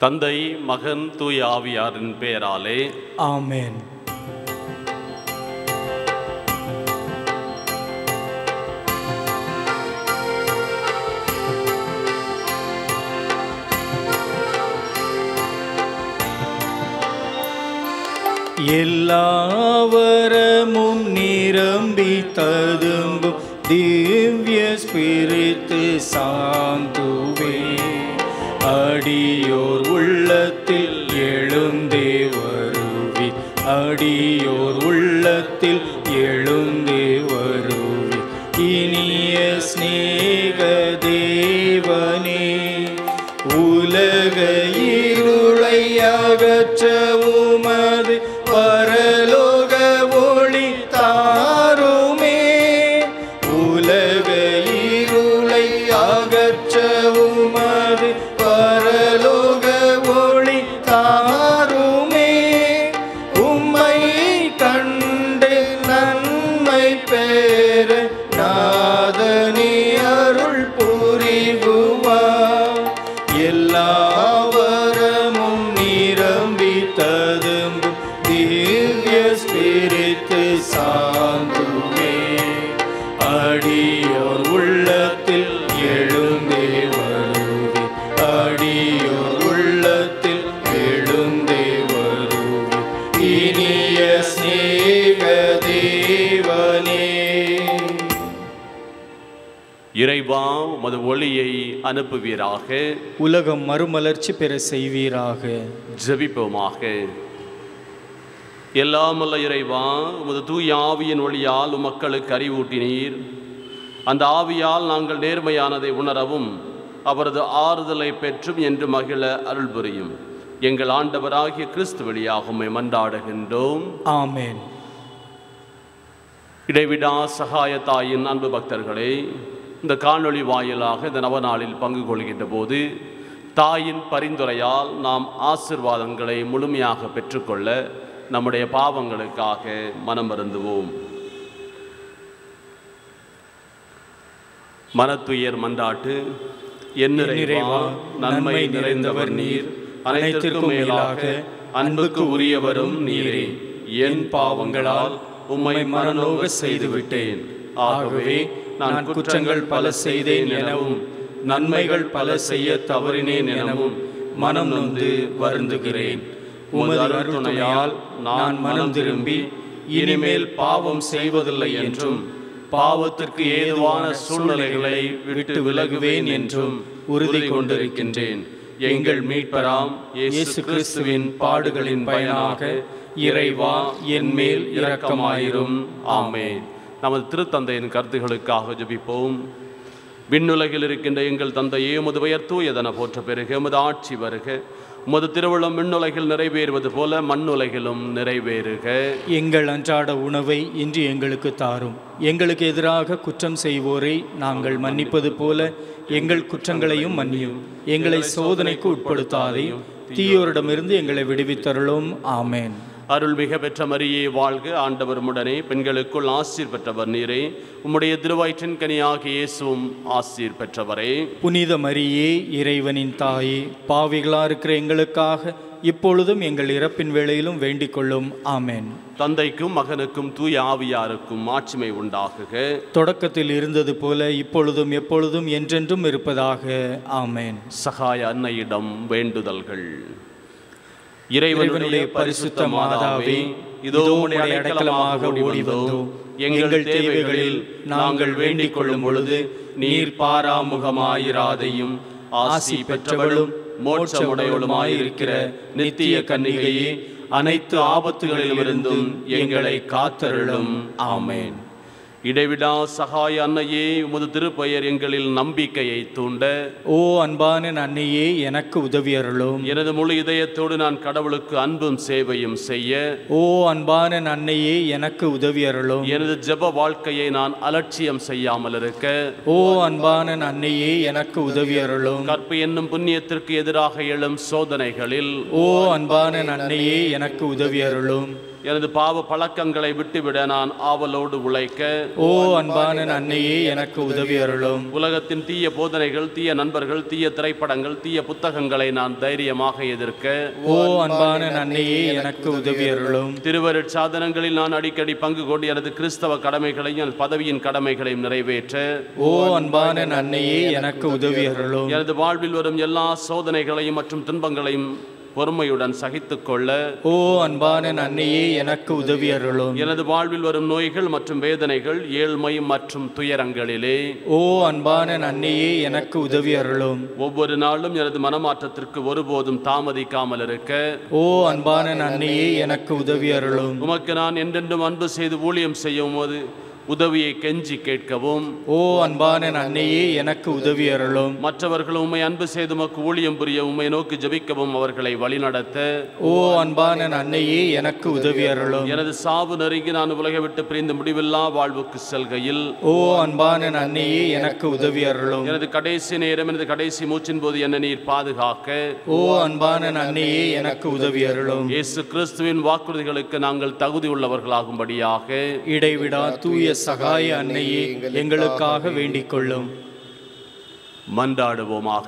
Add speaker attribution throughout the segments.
Speaker 1: தந்தை மகன் தூய ஆவியாரின் பெயராலே
Speaker 2: ஆமென் எல்லாவரமும் நிரம்பி ததும்பும் திவ்ய ஸ்பிரித்து சாந்துவே அடியோர் உள்ளத்தில் எழுந்தே வருவி அடியோர் உள்ளத்தில் எழுந்தே வருவி இனிய ஸ்நேக தேவனே உலக இருளை அகற்ற உமது பரலோக ஒளி தாருமே உலக இருளை அகற்ற உமது பரலோக ஒளி தாருமே உம்மை கண்டு நன்மை பெற நாதனே அருள் புரிகுவார் எல்லாவரமும் நிரம்பி ததும்பும் திவ்ய ஸ்பிரித்து சாந்துவே அடியோர் உள்ளத்தில் எழுந்தே வருவே அடியோர் உள்ளத்தில் எழுந்தே வருவே இனிய ஸ்நேக தேவனே
Speaker 1: இறைவா உமது ஒளியை அனுப்புவீராக
Speaker 2: உலகம் மறுமலர்ச்சி பெற செய்வீராக
Speaker 1: ஜெபிப்போமாக எல்லாமல்ல இறைவா உமது தூய ஆவியின் ஒளியால் உம் மக்களுக்கு அறிவூட்டினீர் அந்த ஆவியால் நாங்கள் நேர்மையானதை உணரவும் அவரது ஆறுதலை பெற்றும் என்று மகிழ அருள் புரியும் எங்கள் ஆண்டவராகிய கிறிஸ்து வழியாக உம்மை மன்றாடுகின்றோம்
Speaker 2: ஆமென்
Speaker 1: இடைவிடா சகாய தாயின் அன்பு பக்தர்களே இந்த காணொளி வாயிலாக இந்த நவநாளில் பங்கு கொள்கின்ற போது தாயின் பரிந்துரையால் நாம் ஆசிர்வாதங்களை முழுமையாக பெற்றுக்கொள்ள நம்முடைய பாவங்களுக்காக மனம் வருந்துவோம் மனத்துயர் மன்றாட்டு என்னிறைவா நன்மை நிறைந்தவர் நீர் அனைத்திற்கும் மேலாக அன்புக்கு உரியவரும் நீரே என் பாவங்களால் உம்மை மனநோக செய்து விட்டேன் ஆகவே நான் குற்றங்கள் பல செய்தேன் எனவும் நன்மைகள் பல செய்ய தவறினேன் எனவும் மனம் நொந்து வருந்துகிறேன் உமது அருள்துணையால் நான் மனம் திரும்பி இனிமேல் பாவம் செய்வதில்லை என்றும் பாவத்திற்கு ஏதுவான சூழ்நிலைகளை விட்டு விலகுவேன் என்றும் உறுதி கொண்டிருக்கின்றேன் எங்கள் மீட்பராம் இயேசு கிறிஸ்துவின் பாடுகளின் பயனாக இறைவா என் மேல் இரக்கமாயிரும் ஆமென் நமது திருத்தந்தையின் கருத்துகளுக்காக ஜெபிப்போம் விண்ணுலகில் இருக்கின்ற எங்கள் தந்தையே உமது பெயர் தூயதன போற்ற பெருக உமது ஆட்சி வருக உமது திருவிழம் விண்ணுலகில் நிறைவேறுவது போல மண்ணுலகிலும் நிறைவேறுக
Speaker 2: எங்கள் அன்றாட உணவை இன்று எங்களுக்கு தாரும் எங்களுக்கு எதிராக குற்றம் செய்வோரை நாங்கள் மன்னிப்பது போல எங்கள் குற்றங்களையும் மன்னியும் எங்களை சோதனைக்கு உட்படுத்தாதையும் தீயோரிடமிருந்து எங்களை விடுவித்தருளும் ஆமென்
Speaker 1: அருள்மிக பெற்ற மரியே வாழ்க ஆண்டவர் உடனே பெண்களுக்குள் ஆசீர் பெற்றவர் நீரே உம்முடைய திருவயிற்றின் கனியாகிய இயேசுவும் ஆசீர் பெற்றவரே
Speaker 2: புனித மரியே இறைவனின் தாயே பாவிகளா இருக்கிற எங்களுக்காக இப்பொழுதும் எங்கள் இறப்பின் வேளையிலும் வேண்டிக் கொள்ளும் ஆமென்
Speaker 1: தந்தைக்கும் மகனுக்கும் தூய ஆவியாருக்கும் ஆட்சிமை உண்டாகுக
Speaker 2: தொடக்கத்தில் இருந்தது போல இப்பொழுதும் எப்பொழுதும் என்றென்றும் இருப்பதாக ஆமென்
Speaker 1: சகாய அன்னையிடம் வேண்டுதல்கள்
Speaker 2: இறைவனுடைய பரிசுத்த மாதாவே இதோ உம்முடைய அடைக்கலமாக ஓடி வந்தோம் எங்கள் தேவைகளில் நாங்கள் வேண்டிக் கொள்ளும் பொழுது நீர் பாராமுகமாயிராதையும் ஆசி பெற்றவளும் மோட்சமுடையவளுமாயிருக்கிற நித்திய கன்னிகையே அனைத்து ஆபத்துகளிலிருந்தும் எங்களை காத்தருளும் ஆமென்
Speaker 1: இடைவிடா சகாய அன்னையே உமது திருப்பெயர் எங்களில் நம்பிக்கையை தூண்ட
Speaker 2: ஓ அன்பான அன்னையே எனக்கு உதவி அருளும்
Speaker 1: எனது முழு இதயத்தோடு நான் கடவுளுக்கு அன்பும் சேவையும் செய்ய
Speaker 2: ஓ அன்பான அன்னையே எனக்கு உதவி அருளும்
Speaker 1: எனது ஜெப வாழ்க்கையை நான் அலட்சியம் செய்யாமல் இருக்க
Speaker 2: ஓ அன்பான அன்னையே எனக்கு உதவி அருளும்
Speaker 1: கற்பு என்னும் புண்ணியத்திற்கு எதிராக எழும் சோதனைகளில்
Speaker 2: ஓ அன்பான அன்னையே எனக்கு உதவி அருளும்
Speaker 1: எனது பாவ பழக்கங்களை விட்டுவிட நான் ஆவலோடு உழைக்க
Speaker 2: ஓ அன்பான அன்னையே எனக்கு உதவி அருளும்
Speaker 1: உலகத்தின் தீய போதனைகள் தீய நண்பர்கள் தீய திரைப்படங்கள் தீய புத்தகங்களை நான் தைரியமாக எதிர்க்க
Speaker 2: ஓ அன்பான அன்னையே எனக்கு உதவி அருளும்
Speaker 1: திருவருட் சாதனங்களில் நான் அடிக்கடி பங்கு கொண்டு எனது கிறிஸ்தவ கடமைகளையும் எனது பதவியின் கடமைகளையும் நிறைவேற்ற
Speaker 2: ஓ அன்பான அன்னையே எனக்கு உதவி அருளும்
Speaker 1: எனது வாழ்வில் வரும் எல்லா சோதனைகளையும் மற்றும் துன்பங்களையும் பொறுமையுடன் சகித்துக் கொள்ள
Speaker 2: ஓ அன்பான அன்னையே எனக்கு உதவி அருளும்
Speaker 1: எனது வாழ்வில் வரும் நோய்கள் மற்றும் வேதனைகள் ஏழ்மை மற்றும் துயரங்களிலே
Speaker 2: ஓ அன்பான அன்னையே எனக்கு உதவி அருளும்
Speaker 1: ஒவ்வொரு நாளும் எனது மனமாற்றத்திற்கு ஒருபோதும் தாமதிக்காமல் இருக்க
Speaker 2: ஓ அன்பான அன்னையே எனக்கு உதவி அருளும்
Speaker 1: உமக்கு நான் என்றென்றும் அன்பு செய்து ஊழியம் செய்யும் போது உதவியை கெஞ்சி கேட்கவும்
Speaker 2: ஓ அன்பான அன்னையே எனக்கு உதவி அருளும்
Speaker 1: மற்றவர்கள் உம்மை அன்பு செய்து உமக்கு ஊழியம் புரிய உம்மை நோக்கி ஜெபிக்கவும் அவர்களை வழிநடத்த
Speaker 2: ஓ அன்பான அன்னையே எனக்கு உதவி அருளும்
Speaker 1: எனது சாவு நெருங்கி நான் உலகை விட்டு பிரிந்து முடிவில்லா வாழ்வுக்கு செல்கையில்
Speaker 2: ஓ அன்பான அன்னையே எனக்கு உதவி அருளும்
Speaker 1: எனது கடைசி நேரம் எனது கடைசி மூச்சின் போது என்ன நீர் பாதுகாக்க
Speaker 2: ஓ அன்பான அன்னையே எனக்கு உதவி அருளும்
Speaker 1: இயேசு கிறிஸ்துவின் வாக்குறுதிகளுக்கு நாங்கள் தகுதி உள்ளவர்களாகும்படியாக
Speaker 2: இடைவிடா தூய சகாய அன்னையே எங்களுக்காக வேண்டிக் கொள்ளும்
Speaker 1: மன்றாடுவோமாக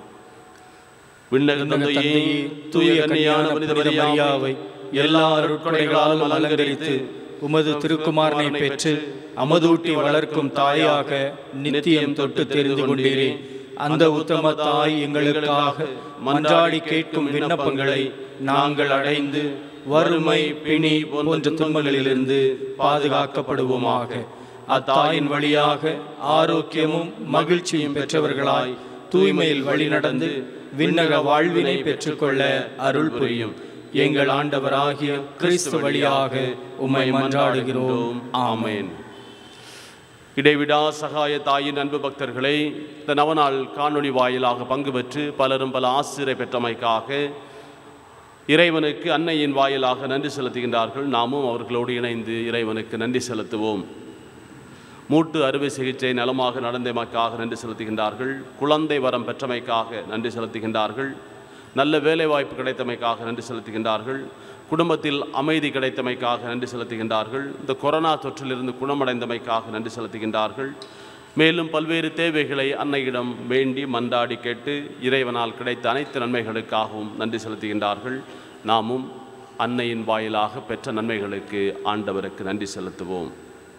Speaker 1: விண்ணக தந்தையே
Speaker 2: தந்தையே,
Speaker 1: தூய கன்னியான புனித மரியாவை எல்லா அருட்கொடைகளாலும் அலங்கரித்து
Speaker 2: உமது திருக்குமாரனை பெற்று அமதூட்டி வளர்க்கும் தாயாக நித்தியம் தொட்டு தெரிந்து கொண்டீரே அந்த உத்தம தாய் எங்களுக்காக மன்றாடி கேட்கும் விண்ணப்பங்களை நாங்கள் அடைந்து வறுமை பிணி போன்ற துன்பங்களிலிருந்து பாதுகாக்கப்படுவோமாக அத்தாயின் வழியாக ஆரோக்கியமும் மகிழ்ச்சியும் பெற்றவர்களாய் தூய்மையில் வழிநடந்து விண்ணக வாழ்வினை பெற்றுக்கொள்ள அருள் புரியும் எங்கள் ஆண்டவராகிய கிறிஸ்து வழியாக உம்மை மன்றாடுகிறோம் ஆமென்
Speaker 1: இடைவிடா சகாய தாயின் அன்பு பக்தர்களை இந்த நவநாள் காணொளி வாயிலாக பங்கு பெற்று பலரும் பல ஆசிரியரை பெற்றமைக்காக இறைவனுக்கு அன்னையின் வாயிலாக நன்றி செலுத்துகின்றார்கள் நாமும் அவர்களோடு இணைந்து இறைவனுக்கு நன்றி செலுத்துவோம் மூட்டு அறுவை சிகிச்சை நலமாக நடந்தமைக்காக நன்றி செலுத்துகின்றார்கள் குழந்தை வரம் பெற்றமைக்காக நன்றி செலுத்துகின்றார்கள் நல்ல வேலை வாய்ப்பு கிடைத்தமைக்காக நன்றி செலுத்துகின்றார்கள் குடும்பத்தில் அமைதி கிடைத்தமைக்காக நன்றி செலுத்துகின்றார்கள் இந்த கொரோனா தொற்றிலிருந்து குணமடைந்தமைக்காக நன்றி செலுத்துகின்றார்கள் மேலும் பல்வேறு தேவைகளை அன்னையிடம் வேண்டி மன்றாடி கேட்டு இறைவனால் கிடைத்த அனைத்து நன்மைகளுக்காகவும் நன்றி செலுத்துகின்றார்கள் நாமும் அன்னையின் வாயிலாக பெற்ற நன்மைகளுக்கு ஆண்டவருக்கு நன்றி செலுத்துவோம்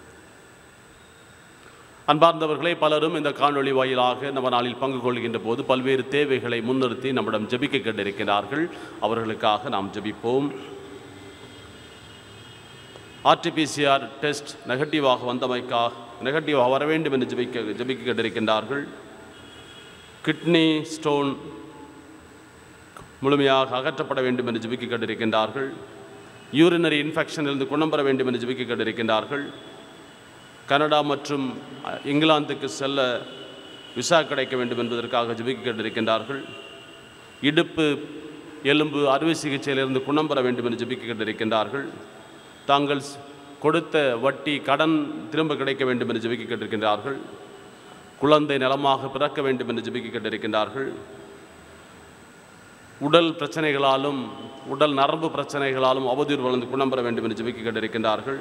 Speaker 1: அன்பார்ந்தவர்களே பலரும் இந்த காணொளி வாயிலாக நம்ம நாளில் பங்கு கொள்கின்ற போது பல்வேறு தேவைகளை முன்னிறுத்தி நம்மிடம் ஜெபிக்க கேட்டிருக்கிறார்கள் அவர்களுக்காக நாம் ஜெபிப்போம் ஆர்டிபிசிஆர் டெஸ்ட் நெகட்டிவாக வந்தமைக்காக நெகட்டிவாக வர வேண்டும் என்று ஜெபிக்க ஜெபிக்க கேட்டிருக்கின்றார்கள் கிட்னி ஸ்டோன் முழுமையாக அகற்றப்பட வேண்டும் என்று ஜெபிக்க கேட்டிருக்கின்றார்கள் யூரினரி இன்ஃபெக்ஷனிலிருந்து குணம் பெற வேண்டும் என்று ஜெபிக்க கேட்டிருக்கின்றார்கள் கனடா மற்றும் அஹ், இங்கிலாந்துக்கு செல்ல விசா கிடைக்க வேண்டும் என்பதற்காக ஜெபிக்க கேட்டிருக்கின்றார்கள் இடுப்பு எலும்பு அறுவை சிகிச்சையிலிருந்து குணம் பெற வேண்டும் என்று ஜெபிக்க கேட்டிருக்கின்றார்கள் தாங்கள் ஸ்- கொடுத்த வட்டி கடன் திரும்ப கிடைக்க வேண்டும் என்று ஜெபிக்க கேட்டிருக்கின்றார்கள் குழந்தை நலமாக பிறக்க வேண்டும் என்று ஜெபிக்க கேட்டிருக்கின்றார்கள் உடல் பிரச்சனைகளாலும் உடல் நரம்பு பிரச்சனைகளாலும் அவதூறு வளர்ந்து குணம் பெற வேண்டும் என்று ஜெபிக்க கேட்டிருக்கின்றார்கள்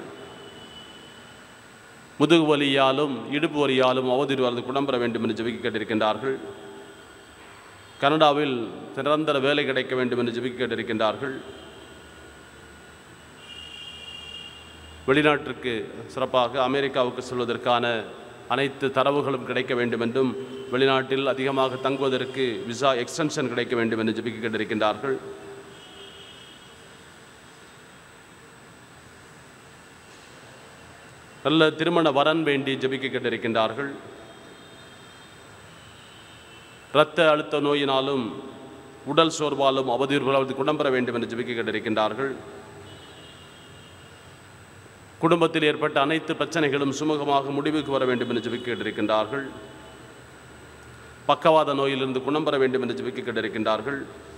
Speaker 1: முதுகு வலியாலும் இடுப்பு வலியாலும் அவதூறு வளர்ந்து குணம் பெற வேண்டும் என்று ஜெபிக்க கேட்டிருக்கின்றார்கள் கனடாவில் நிரந்தர வேலை கிடைக்க வேண்டும் என்று ஜெபிக்க கேட்டிருக்கின்றார்கள் வெளிநாட்டிற்கு சிறப்பாக அமெரிக்காவுக்கு செல்வதற்கான அனைத்து தரவுகளும் கிடைக்க வேண்டும் என்றும் வெளிநாட்டில் அதிகமாக தங்குவதற்கு விசா எக்ஸ்டென்ஷன் கிடைக்க வேண்டும் என்று ஜெபிக்க கேட்டிருக்கின்றார்கள் நல்ல திருமண வரன் வேண்டி ஜெபிக்க கேட்டிருக்கின்றார்கள் இரத்த அழுத்த நோயினாலும் உடல் சோர்வாலும் அவதூறுகளால் குணம் பெற வேண்டும் என்று ஜெபிக்க கேட்டிருக்கின்றார்கள் குடும்பத்தில் ஏற்பட்ட அனைத்து பிரச்சனைகளும் சுமூகமாக முடிவுக்கு வர வேண்டும் என்று ஜெபிக்க கேட்டிருக்கின்றார்கள் பக்கவாத நோயிலிருந்து குணம் பெற வேண்டும் என்று ஜெபிக்க கேட்டிருக்கின்றார்கள்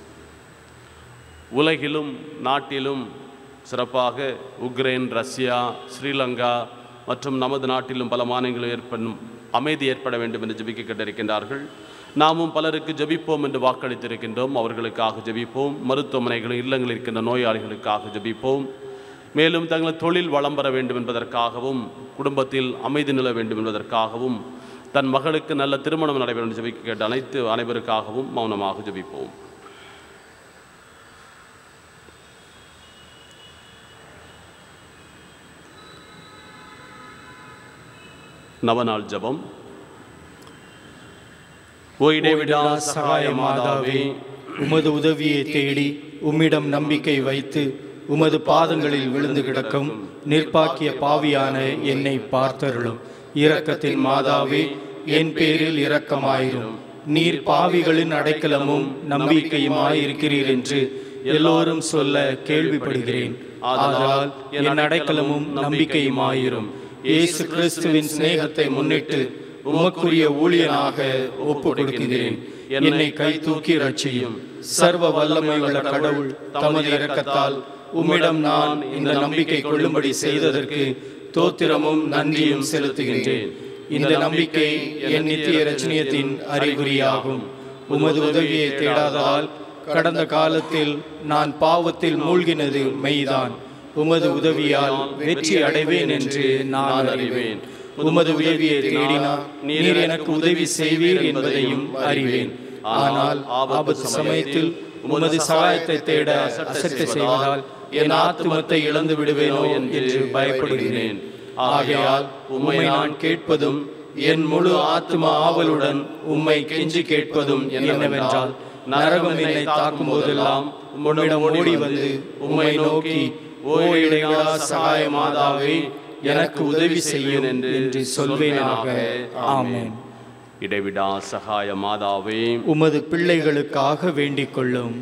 Speaker 1: உலகிலும் நாட்டிலும் சிறப்பாக உக்ரைன் ரஷ்யா ஸ்ரீலங்கா மற்றும் நமது நாட்டிலும் பல மாநிலங்களில் ஏற்படும் அமைதி ஏற்பட வேண்டும் என்று ஜெபிக்க கேட்டிருக்கின்றார்கள் நாமும் பலருக்கு ஜெபிப்போம் என்று வாக்களித்திருக்கின்றோம் அவர்களுக்காக ஜெபிப்போம் மருத்துவமனைகளில் இல்லங்களில் இருக்கின்ற நோயாளிகளுக்காக ஜெபிப்போம் மேலும் தங்கள் தொழில் வளம் பெற வேண்டும் என்பதற்காகவும் குடும்பத்தில் அமைதி நில வேண்டும் என்பதற்காகவும் தன் மகளுக்கு நல்ல திருமணம் நடைபெறும் என்று ஜெபிக்க கேட்ட அனைத்து அனைவருக்காகவும் மௌனமாக ஜெபிப்போம் நவநாள் ஜெபம் ஓ இடைவிடா சகாய மாதாவே
Speaker 2: உமது உதவியை தேடி உம்மிடம் நம்பிக்கை வைத்து உமது பாதங்களில் விழுந்து கிடக்கும் நிற்பாக்கிய பாவியான என்னை பார்த்தருளும் இரக்கத்தின் மாதாவே என் பேரில் இரக்கமாயிரும் நீர் பாவிகளின் அடைக்கலமும் நம்பிக்கையுமாயிருக்கிறீர் என்று எல்லோரும் சொல்ல கேள்விப்படுகிறேன் ஆதலால் என் அடைக்கலமும் நம்பிக்கையுமாயிரும் இயேசு கிறிஸ்துவின் சிநேகத்தை முன்னிட்டு உமக்குரிய ஊழியனாக ஒப்பு கொடுக்கிறேன் என்னை கை தூக்கி ரட்சியும் சர்வ வல்லமை உள்ள கடவுள் தமது இரக்கத்தால் உம்மிடம் நான் இந்த நம்பிக்கை கொள்ளும்படி செய்ததற்கு தோத்திரமும் நன்றியும் செலுத்துகின்றேன் இந்த நம்பிக்கை என் நித்திய ரச்சனியத்தின் அறிகுறியாகும் உமது உதவியை தேடாததால் கடந்த காலத்தில் நான் பாவத்தில் மூழ்கினது மெய்தான் உமது உதவியால் வெற்றி அடைவேன் என்று நான் அறிவேன் உமது உதவியை தேடினால் நீர் எனக்கு உதவி செய்வீர் என்பதையும் அறிவேன் ஆனால் ஆபத்து சமயத்தில் உமது சகாயத்தை தேட அசட்டை செய்வதால் என் ஆத்துமத்தை இழந்து விடுவேனோ என்று பயப்படுகிறேன் ஆகையால் உம்மை நான் கேட்பதும் என் முழு ஆத்தும ஆவலுடன் உம்மை கெஞ்சி கேட்பதும் என்னவென்றால் நரகம் என்னை தாக்கும் போதெல்லாம் உம்மிடம் ஓடி வந்து உம்மை நோக்கி ஓ இடையா சகாய மாதாவே எனக்கு உதவி செய்யும் என்று சொல்வேனாக ஆமென்
Speaker 1: இடைவிடா சகாய மாதாவே
Speaker 2: உமது பிள்ளைகளுக்காக வேண்டிக் கொள்ளும்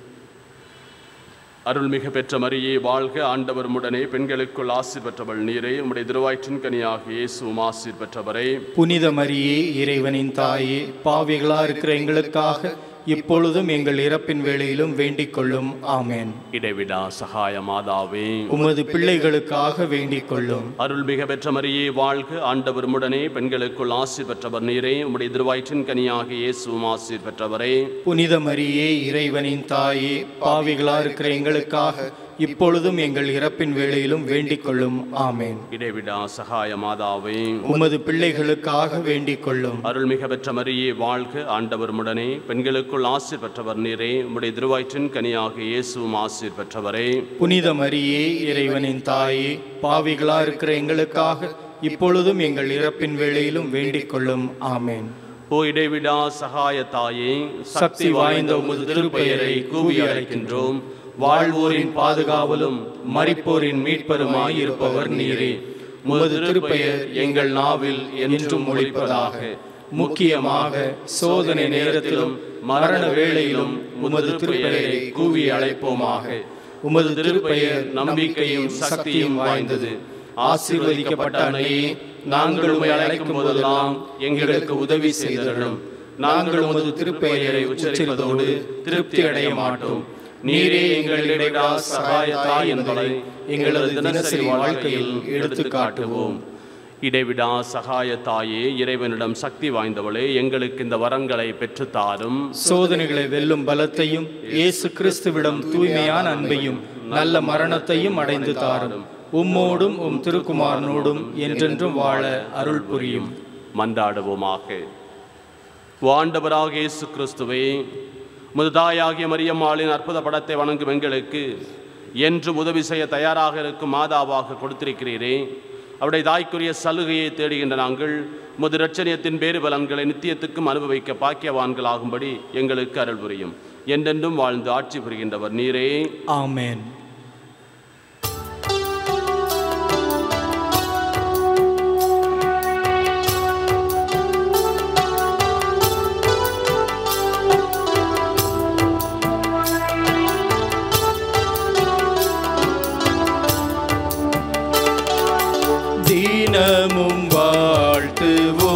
Speaker 1: அருள்மிகு பெற்ற மரியே வாழ்க ஆண்டவர் உடனே பெண்களுக்குள் ஆசீர் பெற்றவள் நீரே உம்முடைய திருவாய்ற்றின் கனியாக இயேசுவும் ஆசீர் பெற்றவரே
Speaker 2: புனித மரியே இறைவனின் தாயே பாவிகளா இருக்கிற எங்களுக்காக இப்பொழுதும் எங்கள் இறப்பின் வேளையிலும் வேண்டிக் கொள்ளும் ஆமென்
Speaker 1: இடைவிடா சகாய மாதாவே
Speaker 2: உமது பிள்ளைகளுக்காக வேண்டிக் கொள்ளும்
Speaker 1: அருள்மிக பெற்ற மரியே வாழ்க ஆண்டவர் உடனே பெண்களுக்குள் ஆசீர் பெற்றவர் நீரே உம்முடைய திருவாய்ற்றின் கனியாக இயேசுவும் ஆசீர் பெற்றவரே
Speaker 2: புனித மரியே இறைவனின் தாயே பாவிகளா இருக்கிற எங்களுக்காக இப்பொழுதும் எங்கள் இறப்பின் வேளையிலும் வேண்டிக் கொள்ளும் ஆமென்
Speaker 1: இடைவிடா சகாய மாதாவே
Speaker 2: உமது பிள்ளைகளுக்காக வேண்டிக் கொள்ளும்
Speaker 1: அருள்மிக பெற்ற மரியே வாழ்க ஆண்டவர் உடனே பெண்களுக்குள் ஆசீர் பெற்றவர் நீரே உம்முடைய திருவாய்ற்றின் கனியாக இயேசுவும் ஆசீர் பெற்றவரே
Speaker 2: புனித மரியே இறைவனின் தாயே பாவிகளா இருக்கிற எங்களுக்காக இப்பொழுதும் எங்கள் இறப்பின் வேளையிலும் வேண்டிக் கொள்ளும் ஆமென்
Speaker 1: ஓ இடைவிடா சகாய தாயே
Speaker 2: சக்தி வாய்ந்த உமது திருப்பெயரை கூவி அழைக்கின்றோம் வாழ்வோரின் பாதுகாவலும் மரிப்போரின் மீட்பருமாய் இருப்பவர் நீரே உமது திருப்பெயர் எங்கள் நாவில் என்றும் ஒழிப்பதாக முக்கியமாக சோதனை நேரத்திலும் மரண வேளையிலும் உமது திருப்பெயரை கூவி அழைப்போமாக உமது திருப்பெயர் நம்பிக்கையும் சக்தியும் வாய்ந்தது ஆசீர்வதிக்கப்பட்ட அன்னையே நாங்கள் உம்மை அழைக்கும் போதெல்லாம் எங்களுக்கு உதவி செய்தருளும் நாங்கள் உமது திருப்பெயரை உச்சரிப்பதோடு திருப்தி அடைய மாட்டோம் நீரே எங்களிடைடா சகாய தாய் என்பதை எங்களது தினசரி வாழ்க்கையில் எடுத்து காட்டுவோம்
Speaker 1: இடைவிடா சகாய தாயே இறைவனிடம் சக்தி வாய்ந்தவளே எங்களுக்கு இந்த வரங்களை பெற்றுத்தாரும்
Speaker 2: சோதனைகளை வெல்லும் பலத்தையும் இயேசு கிறிஸ்துவிடம் தூய்மையான அன்பையும் நல்ல மரணத்தையும் அடைந்து தாரும் உம்மோடும் உம் திருக்குமாரனோடும் என்றென்றும் வாழ அருள் புரியும்
Speaker 1: மன்றாடுவோமாக வாண்டவராக இயேசு கிறிஸ்துவே முதுதாயாகிய மரியம்மாளின் அற்புத படத்தை வணங்கும் எங்களுக்கு என்று உதவி செய்ய தயாராக இருக்கும் மாதாவாக கொடுத்திருக்கிறீரே அவருடைய தாய்க்குரிய சலுகையை தேடுகின்ற நாங்கள் முது ரட்சணியத்தின் பேறு பலன்களை நித்தியத்துக்கும் அனுபவிக்க பாக்கியவான்களாகும்படி எங்களுக்கு அருள் புரியும் என்றென்றும் வாழ்ந்து ஆட்சி புரிகின்றவர் நீரே
Speaker 2: ஆமென் தினமும் வாழ்த்துவோ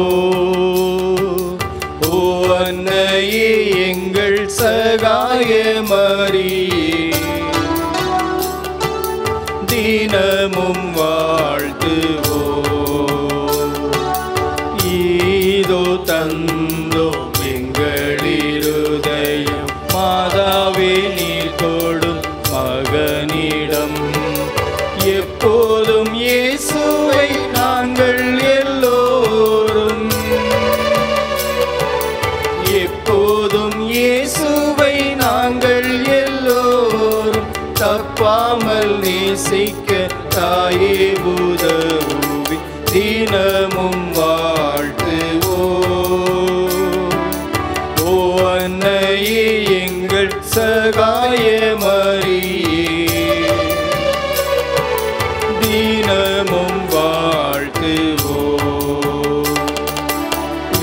Speaker 2: ஓ அன்னையே எங்கள் சகாய மரியே தினமும் வாழ்த்துவோ ஈதோ தந்தோம் எங்களிருதயம் மாதாவே நீர் கொடும் மகனிடம்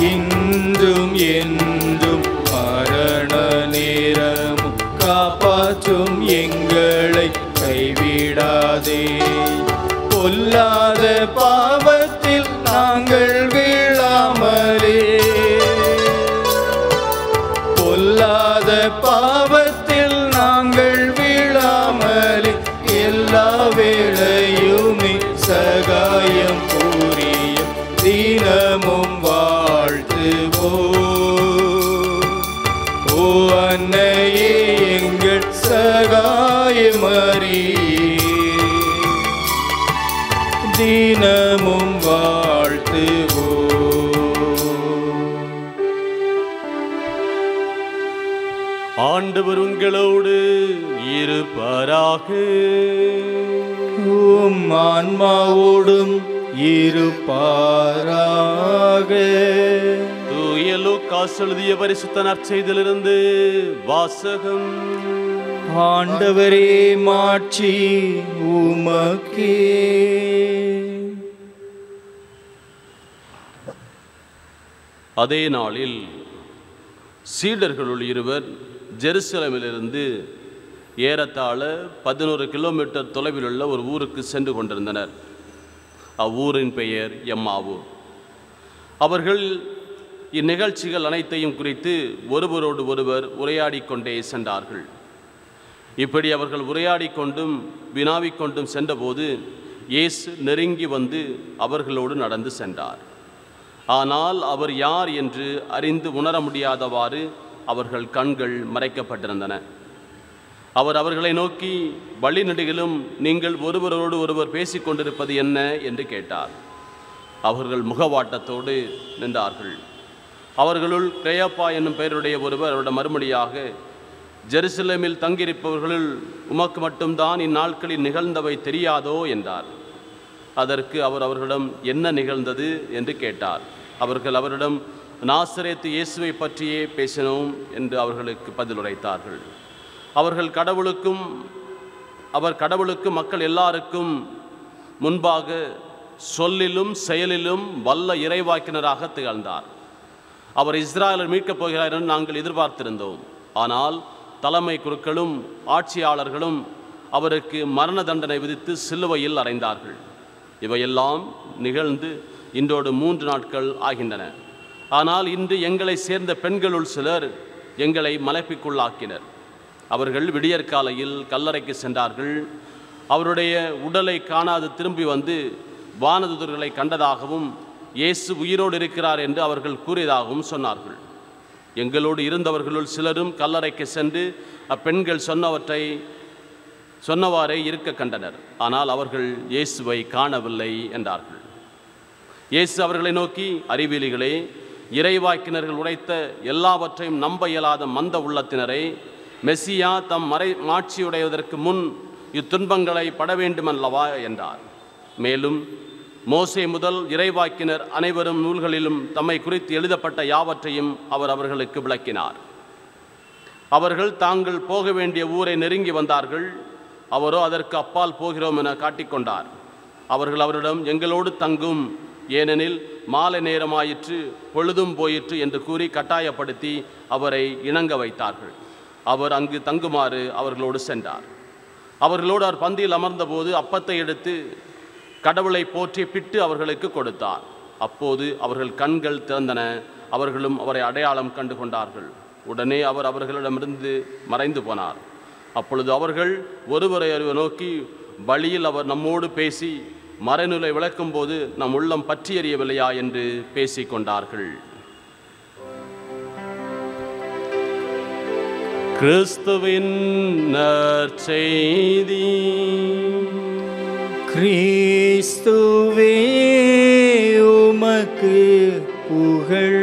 Speaker 2: இன்றும் என்றும் மரண நேரமும் காப்பாற்றும் எங்களை கைவிடாதே பொல்லாத பாவத்தில் நாங்கள் வீழாமலே பொல்லாத பாவத்தில் நாங்கள் வீழாமலே எல்லா வேளையுமே சகாயம் புரிய தினமும் வாழ்த்துவோ ஓ அன்னையே எங்கள் சகாயமறியே தினமும் வாழ்த்துவோ
Speaker 1: ஆண்டவர் உங்களோடு இருப்பாராக
Speaker 2: உம் ஆன்மாவோடும் இருப்பாராக
Speaker 1: தூய லூக்காஸ் எழுதிய பரிசுத்த நற்செய்திலிருந்து வாசகம்
Speaker 2: ஆண்டவரே மாட்சி உமக்கே
Speaker 1: அதே நாளில் சீடர்களுள் இருவர் ஜெருசலமிலிருந்து ஏறத்தாழ பதினோரு கிலோமீட்டர் தொலைவில் உள்ள ஒரு ஊருக்கு சென்று கொண்டிருந்தனர் அவ்வூரின் பெயர் எம்மாவூர் அவர்கள் இந்நிகழ்ச்சிகள் அனைத்தையும் குறித்து ஒருவரோடு ஒருவர் உரையாடிக் கொண்டே சென்றார்கள் இப்படி அவர்கள் உரையாடிக் கொண்டும் வினாவிக் கொண்டும் சென்றபோது இயேசு நெருங்கி வந்து அவர்களோடு நடந்து சென்றார் ஆனால் அவர் யார் என்று அறிந்து உணர முடியாதவாறு அவர்கள் கண்கள் மறைக்கப்பட்டிருந்தன அவர் அவர்களை நோக்கி வழிநெடுகிலும் நீங்கள் ஒருவரோடு ஒருவர் பேசிக் கொண்டிருப்பது என்ன என்று கேட்டார் அவர்கள் முகவாட்டத்தோடு நின்றார்கள் அவர்களுள் கிரேயப்பா என்னும் பெயருடைய ஒருவர் அவருடைய மறுமொழியாக ஜெருசலேமில் தங்கியிருப்பவர்களுள் உமக்கு மட்டும்தான் இந்நாட்களில் நிகழ்ந்தவை தெரியாதோ என்றார் அதற்கு அவர் அவர்களிடம் என்ன நிகழ்ந்தது என்று கேட்டார் அவர்கள் அவரிடம் நாசரேத்து இயேசுவை பற்றியே பேசினோம் என்று அவர்களுக்கு பதிலுரைத்தார்கள் அவர்கள் கடவுளுக்கும் அவர் கடவுளுக்கு மக்கள் எல்லாருக்கும் முன்பாக சொல்லிலும் செயலிலும் வல்ல இறைவாக்கினராக திகழ்ந்தார் அவர் இஸ்ராயலர் மீட்கப் போகிறார் என்று நாங்கள் எதிர்பார்த்திருந்தோம் ஆனால் தலைமை குருக்களும் ஆட்சியாளர்களும் அவருக்கு மரண தண்டனை விதித்து சிலுவையில் அறைந்தார்கள் இவையெல்லாம் நிகழ்ந்து இன்றோடு மூன்று நாட்கள் ஆகின்றன ஆனால் இன்று எங்களை சேர்ந்த பெண்களுள் சிலர் எங்களை மலைப்பிக்குள்ளாக்கினர் அவர்கள் விடியற்காலையில் கல்லறைக்கு சென்றார்கள் அவருடைய உடலை காணாது திரும்பி வந்து வானதுதர்களை கண்டதாகவும் இயேசு உயிரோடு இருக்கிறார் என்று அவர்கள் கூறியதாகவும் சொன்னார்கள் எங்களோடு இருந்தவர்களுள் சிலரும் கல்லறைக்கு சென்று அப்பெண்கள் சொன்னவற்றை சொன்னவாறே இருக்க கண்டனர் ஆனால் அவர்கள் இயேசுவை காணவில்லை என்றார்கள் இயேசு அவர்களை நோக்கி அறிவியலிகளே இறைவாக்கினர்கள் உரைத்த எல்லாவற்றையும் நம்ப இயலாத மந்த உள்ளத்தினரை மெஸ்ஸியா தம் மறை மாட்சியுடைவதற்கு முன் இத்துன்பங்களை பட வேண்டுமல்லவா என்றார் மேலும் மோசே முதல் இறைவாக்கினர் அனைவரும் நூல்களிலும் தம்மை குறித்து எழுதப்பட்ட யாவற்றையும் அவர் அவர்களுக்கு விளக்கினார் அவர்கள் தாங்கள் போக வேண்டிய ஊரை நெருங்கி வந்தார்கள் அவரோ அதற்கு அப்பால் போகிறோம் என காட்டிக்கொண்டார் அவர்கள் அவரிடம் எங்களோடு தங்கும் ஏனெனில் மாலை நேரமாயிற்று பொழுதும் போயிற்று என்று கூறி கட்டாயப்படுத்தி அவரை இணங்க வைத்தார்கள் அவர் அங்கு தங்குமாறு அவர்களோடு சென்றார் அவர்களோடு அவர் பந்தியில் அமர்ந்தபோது அப்பத்தை எடுத்து கடவுளை போற்றி பிட்டு அவர்களுக்கு கொடுத்தார் அப்போது அவர்கள் கண்கள் திறந்தன அவர்களும் அவரை அடையாளம் கண்டு கொண்டார்கள் உடனே அவர் அவர்களிடமிருந்து மறைந்து போனார் அப்பொழுது அவர்கள் ஒருவரை ஒருவர் நோக்கி வழியில் அவர் நம்மோடு பேசி மறைநூலை விளக்கும்போது நம் உள்ளம் பற்றி எறியவில்லையா என்று பேசிக் கொண்டார்கள் கிறிஸ்துவின் நற்செய்தி
Speaker 2: கிறிஸ்துவே உமக்கு புகழ்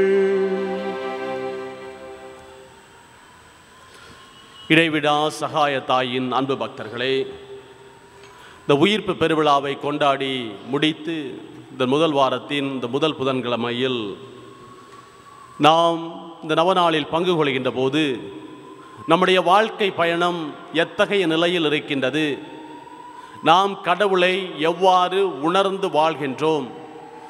Speaker 1: இடைவிடா சகாய தாயின் அன்பு பக்தர்களே இந்த உயிர்ப்பு பெருவிழாவை கொண்டாடி முடித்து இந்த முதல் வாரத்தின் இந்த முதல் புதன்கிழமையில் நாம் இந்த நவநாளில் பங்கு கொள்கின்ற போது நம்முடைய வாழ்க்கை பயணம் எத்தகைய நிலையில் இருக்கின்றது நாம் கடவுளை எவ்வாறு உணர்ந்து வாழ்கின்றோம்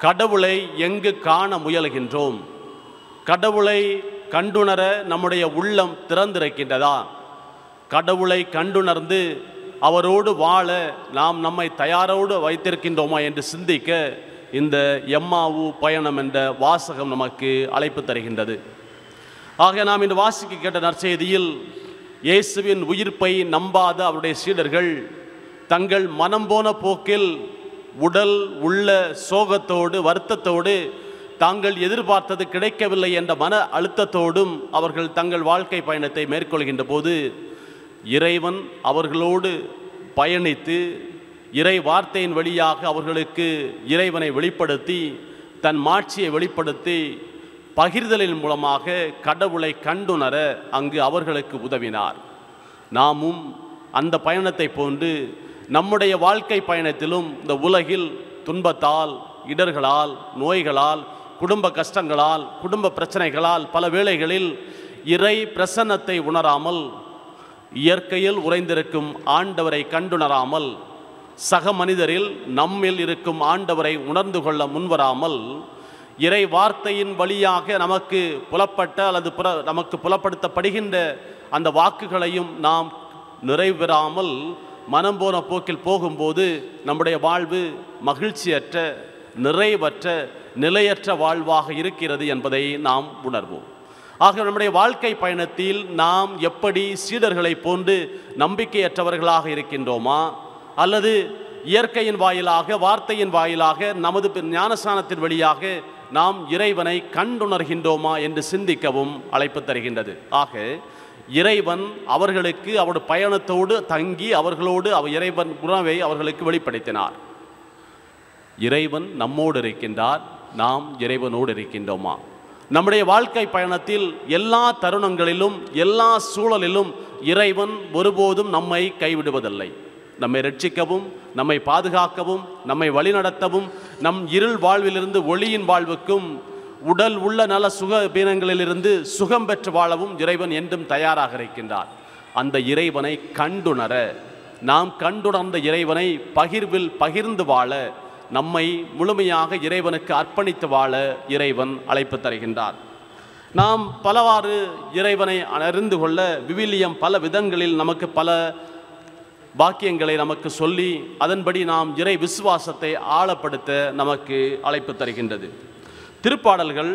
Speaker 1: கடவுளை எங்கு காண முயல்கின்றோம் கடவுளை கண்டுணர நம்முடைய உள்ளம் திறந்திருக்கின்றதா கடவுளை கண்டுணர்ந்து அவரோடு வாழ நாம் நம்மை தயாரோடு வைத்திருக்கின்றோமா என்று சிந்திக்க இந்த எம்மாவு பயணம் என்ற வாசகம் நமக்கு அழைப்பு தருகின்றது ஆக நாம் இன்று வாசிக்க கேட்ட நற்செய்தியில் இயேசுவின் உயிர்ப்பை நம்பாத அவருடைய சீடர்கள் தங்கள் மனம் போன போக்கில் உடல் உள்ள சோகத்தோடு வருத்தத்தோடு தாங்கள் எதிர்பார்த்தது கிடைக்கவில்லை என்ற மன அழுத்தத்தோடும் அவர்கள் தங்கள் வாழ்க்கை பயணத்தை மேற்கொள்கின்ற போது இறைவன் அவர்களோடு பயணித்து இறை வார்த்தையின் வழியாக அவர்களுக்கு இறைவனை வெளிப்படுத்தி தன் மாட்சியை வெளிப்படுத்தி பகிர்தலின் மூலமாக கடவுளை கண்டுணர அங்கு அவர்களுக்கு உதவினார் நாமும் அந்த பயணத்தை போன்று நம்முடைய வாழ்க்கை பயணத்திலும் இந்த உலகில் துன்பத்தால் இடர்களால் நோய்களால் குடும்ப கஷ்டங்களால் குடும்ப பிரச்சனைகளால் பல வேளைகளில் இறை பிரசன்னத்தை உணராமல் இயற்கையில் உறைந்திருக்கும் ஆண்டவரை கண்டுணராமல் சக மனிதரில் நம்மில் இருக்கும் ஆண்டவரை உணர்ந்து கொள்ள முன்வராமல் இறை வார்த்தையின் வழியாக நமக்கு புலப்பட்ட அல்லது புற நமக்கு புலப்படுத்தப்படுகின்ற அந்த வாக்குகளையும் நாம் நிறைவேறாமல் மனம் போன போக்கில் போகும்போது நம்முடைய வாழ்வு மகிழ்ச்சியற்ற நிறைவற்ற நிலையற்ற வாழ்வாக இருக்கிறது என்பதை நாம் உணர்வோம் ஆக நம்முடைய வாழ்க்கை பயணத்தில் நாம் எப்படி சீடர்களைப் போன்று நம்பிக்கையற்றவர்களாக இருக்கின்றோமா அல்லது இயற்கையின் வாயிலாக வார்த்தையின் வாயிலாக நமது பி- ஞானஸ்நானத்தின் வழியாக நாம் இறைவனை கண்டுணர்கின்றோமா என்று சிந்திக்கவும் அழைப்பு தருகின்றது ஆக இறைவன் அவர்களுக்கு அவருடைய பயணத்தோடு தங்கி அவர்களோடு அவர் இறைவன் உணவை அவர்களுக்கு வெளிப்படுத்தினார் இறைவன் நம்மோடு இருக்கின்றார் நாம் இறைவனோடு இருக்கின்றோமா நம்முடைய வாழ்க்கை பயணத்தில் எல்லா தருணங்களிலும் எல்லா சூழலிலும் இறைவன் ஒருபோதும் நம்மை கைவிடுவதில்லை நம்மை ரட்சிக்கவும் நம்மை பாதுகாக்கவும் நம்மை வழிநடத்தவும் நம் இருள் வாழ்விலிருந்து ஒளியின் வாழ்வுக்கும் உடல் உள்ள நல சுக பீனங்களிலிருந்து சுகம் பெற்று வாழவும் இறைவன் என்றும் தயாராக இருக்கின்றார் அந்த இறைவனை கண்டுணர நாம் கண்டுணர்ந்த இறைவனை பகிர்வில் பகிர்ந்து வாழ நம்மை முழுமையாக இறைவனுக்கு அர்ப்பணித்து வாழ இறைவன் அழைப்பு தருகின்றார் நாம் பலவாறு இறைவனை அறிந்து கொள்ள விவிலியம் பல விதங்களில் நமக்கு பல வாக்கியங்களை நமக்கு சொல்லி அதன்படி நாம் இறை விசுவாசத்தை ஆழப்படுத்த நமக்கு அழைப்பு தருகின்றது திருப்பாடல்கள்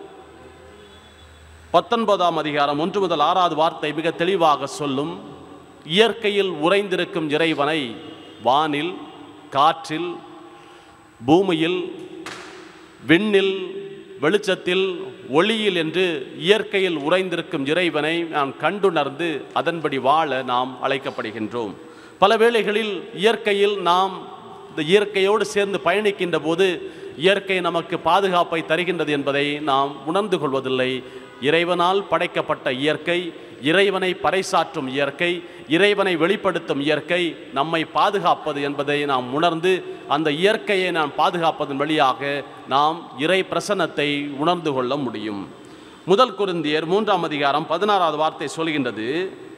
Speaker 1: பத்தொன்பதாம் அதிகாரம் ஒன்று முதல் ஆறாவது வார்த்தை மிக தெளிவாக சொல்லும் இயற்கையில் உறைந்திருக்கும் இறைவனை வானில் காற்றில் பூமியில் விண்ணில் வெளிச்சத்தில் ஒளியில் என்று இயற்கையில் உறைந்திருக்கும் இறைவனை நாம் கண்டுணர்ந்து அதன்படி வாழ நாம் அழைக்கப்படுகின்றோம் பல வேளைகளில் இயற்கையில் நாம் இந்த இயற்கையோடு சேர்ந்து பயணிக்கின்ற போது இயற்கை நமக்கு பாதுகாப்பை தருகின்றது என்பதை நாம் உணர்ந்து கொள்வதில்லை இறைவனால் படைக்கப்பட்ட இயற்கை இறைவனை பறைசாற்றும் இயற்கை இறைவனை வெளிப்படுத்தும் இயற்கை நம்மை பாதுகாப்பது என்பதை நாம் உணர்ந்து அந்த இயற்கையை நாம் பாதுகாப்பதன் வழியாக நாம் இறை பிரசன்னத்தை உணர்ந்து கொள்ள முடியும் முதல் குருந்தியர் மூன்றாம் அதிகாரம் பதினாறாவது வார்த்தை சொல்கின்றது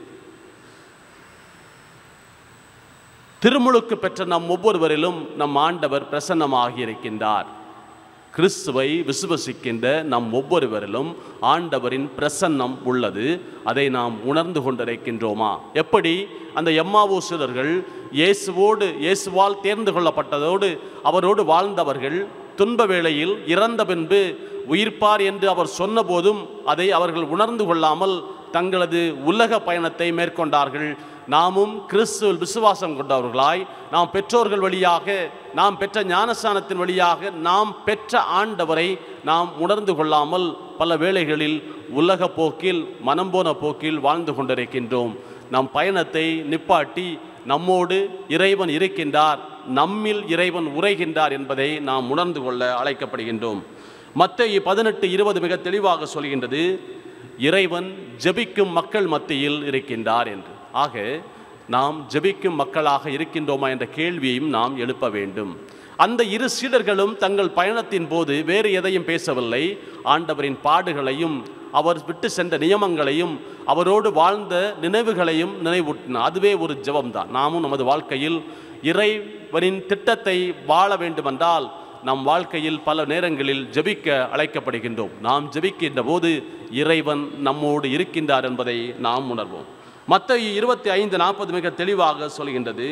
Speaker 1: திருமுழுக்கு பெற்ற நம் ஒவ்வொருவரிலும் நம் ஆண்டவர் பிரசன்னமாகி இருக்கின்றார் கிறிஸ்துவை விசுவசிக்கின்ற நம் ஒவ்வொருவரிலும் ஆண்டவரின் பிரசன்னம் உள்ளது அதை நாம் உணர்ந்து கொண்டிருக்கின்றோமா எப்படி அந்த எம்மாவூசர்கள் இயேசுவோடு இயேசுவால் தேர்ந்து கொள்ளப்பட்டதோடு அவரோடு வாழ்ந்தவர்கள் துன்ப வேளையில் இறந்த பின்பு உயிர்ப்பார் என்று அவர் சொன்னபோதும் அதை அவர்கள் உணர்ந்து கொள்ளாமல் தங்களது உலக பயணத்தை மேற்கொண்டார்கள் நாமும் கிறிஸ்துவில் விசுவாசம் கொண்டவர்களாய் நாம் பெற்றோர்கள் வழியாக நாம் பெற்ற ஞானஸ்தானத்தின் வழியாக நாம் பெற்ற ஆண்டவரை நாம் உணர்ந்து கொள்ளாமல் பல வேளைகளில் உலக போக்கில் மனம் போன போக்கில் வாழ்ந்து கொண்டிருக்கின்றோம் நம் பயணத்தை நிப்பாட்டி நம்மோடு இறைவன் இருக்கின்றார் நம்மில் இறைவன் உரைகின்றார் என்பதை நாம் உணர்ந்து கொள்ள அழைக்கப்படுகின்றோம் மத்திய பதினெட்டு இருபது மிக தெளிவாக சொல்கின்றது இறைவன் ஜெபிக்கும் மக்கள் மத்தியில் இருக்கின்றார் என்று ஆக நாம் ஜெபிக்கும் மக்களாக இருக்கின்றோமா என்ற கேள்வியையும் நாம் எழுப்ப வேண்டும் அந்த இரு சீடர்களும் தங்கள் பயணத்தின் போது வேறு எதையும் பேசவில்லை ஆண்டவரின் பாடுகளையும் அவர் விட்டு சென்ற நியமங்களையும் அவரோடு வாழ்ந்த நினைவுகளையும் நினைவூட்டினார் அதுவே ஒரு ஜெபம்தான் நாமும் நமது வாழ்க்கையில் இறைவனின் திட்டத்தை வாழ வேண்டுமென்றால் நம் வாழ்க்கையில் பல நேரங்களில் ஜெபிக்க அழைக்கப்படுகின்றோம் நாம் ஜெபிக்கின்ற போது இறைவன் நம்மோடு இருக்கின்றார் என்பதை நாம் உணர்வோம் மற்ற இருபத்தி ஐந்து நாற்பது மிக தெளிவாக சொல்கின்றது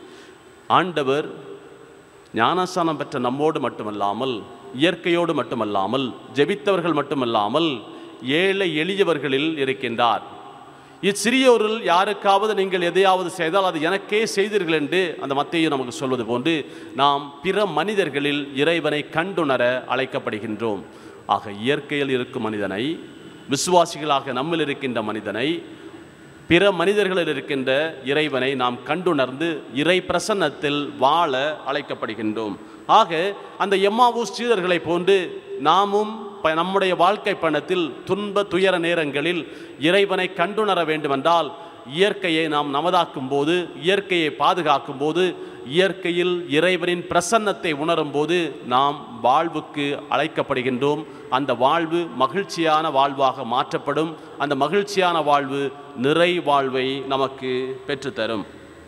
Speaker 1: ஆண்டவர் ஞானஸ்தானம் பெற்ற நம்மோடு மட்டுமல்லாமல் இயற்கையோடு மட்டுமல்லாமல் ஜெபித்தவர்கள் மட்டுமல்லாமல் ஏழை எளியவர்களில் இருக்கின்றார் இச்சிறியோரில் யாருக்காவது நீங்கள் எதையாவது செய்தால் அது எனக்கே செய்தீர்கள் என்று அந்த மத்தையை நமக்கு சொல்வது போன்று நாம் பிற மனிதர்களில் இறைவனை கண்டுணர அழைக்கப்படுகின்றோம் ஆக இயற்கையில் இருக்கும் மனிதனை விசுவாசிகளாக நம்மில் இருக்கின்ற மனிதனை பிற மனிதர்களில் இருக்கின்ற இறைவனை நாம் கண்டுணர்ந்து இறை பிரசன்னத்தில் வாழ அழைக்கப்படுகின்றோம் ஆக அந்த எம்மாவூஸ் சீடர்களை போன்று நாமும் ப- நம்முடைய வாழ்க்கை பயணத்தில் துன்ப துயர நேரங்களில் இறைவனை கண்டுணர வேண்டுமென்றால் இயற்கையை நாம் நமதாக்கும் போது இயற்கையை பாதுகாக்கும் போது இயற்கையில் இறைவனின் பிரசன்னத்தை உணரும் போது நாம் வாழ்வுக்கு அழைக்கப்படுகின்றோம் அந்த வாழ்வு மகிழ்ச்சியான வாழ்வாக மாற்றப்படும் அந்த மகிழ்ச்சியான வாழ்வு நிறை வாழ்வை நமக்கு பெற்றுத்தரும்